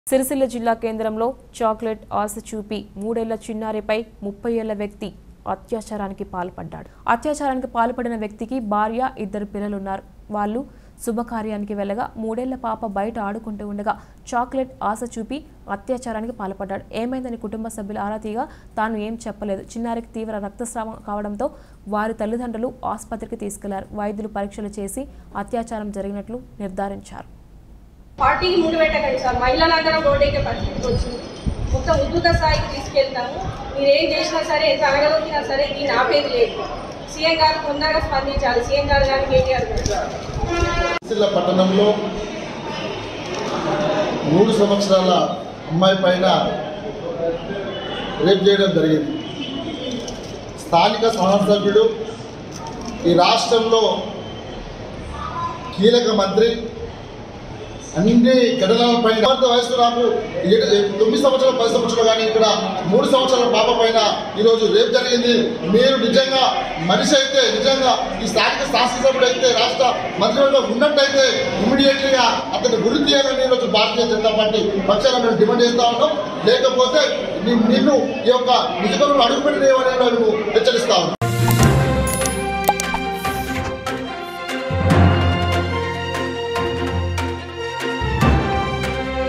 సిరిసిల్ల జిల్లా కేంద్రంలో చాక్లెట్ ఆశ చూపి మూడేళ్ల చిన్నారిపై ముప్పై ఏళ్ల వ్యక్తి అత్యాచారానికి పాల్పడ్డాడు అత్యాచారానికి పాల్పడిన వ్యక్తికి భార్య ఇద్దరు పిల్లలున్నారు వాళ్ళు శుభకార్యానికి వెళ్ళగా మూడేళ్ల పాప బయట ఆడుకుంటూ ఉండగా చాక్లెట్ ఆశ చూపి అత్యాచారానికి పాల్పడ్డాడు ఏమైందని కుటుంబ సభ్యులు ఆరా తీగా తాను ఏం చెప్పలేదు చిన్నారికి తీవ్ర రక్తస్రావం కావడంతో వారి తల్లిదండ్రులు ఆసుపత్రికి తీసుకెళ్లారు వైద్యులు పరీక్షలు చేసి అత్యాచారం జరిగినట్లు నిర్ధారించారు పార్టీకి ముందు పెట్టకండి సార్ మహిళలందరం రోడ్డెక్కే పరిస్థితికి వచ్చింది మొత్తం ఉద్దుత స్థాయికి తీసుకెళ్తాము మీరు ఏం చేసినా సరే ఎంత అనగదొక్కినా సరే దీన్ని ఆపేది లేదు సీఎం గారు తొందరగా స్పందించాలి సీఎం గారు కానీ కేటీఆర్ గారు సిరిసిల్ల పట్టణంలో మూడు సంవత్సరాల అమ్మాయి పైన రేప్ చేయడం జరిగింది స్థానిక శాసనసభ్యుడు ఈ రాష్ట్రంలో కీలక మంత్రి అన్ని ఘటనల పైన భారత వయసు నాకు ఏడు- తొమ్మిది సంవత్సరాల పది సంవత్సరాలు కానీ ఇక్కడ మూడు సంవత్సరాల పాప పైన ఈరోజు రేపు జరిగింది మీరు నిజంగా మనిషి అయితే నిజంగా ఈ స్థానిక శాసనసభ్యుడు అయితే రాష్ట్ర మంత్రివర్గం ఉన్నట్టయితే ఇమీడియట్లీగా అతన్ని గురి తీయాలని ఈరోజు భారతీయ జనతా పార్టీ పక్షాన మేము డిమాండ్ చేస్తా ఉన్నాం లేకపోతే ని- నిన్ను ఈ యొక్క నిజంగా అడుగుపెట్టలేవని మేము హెచ్చరిస్తా ఉన్నాం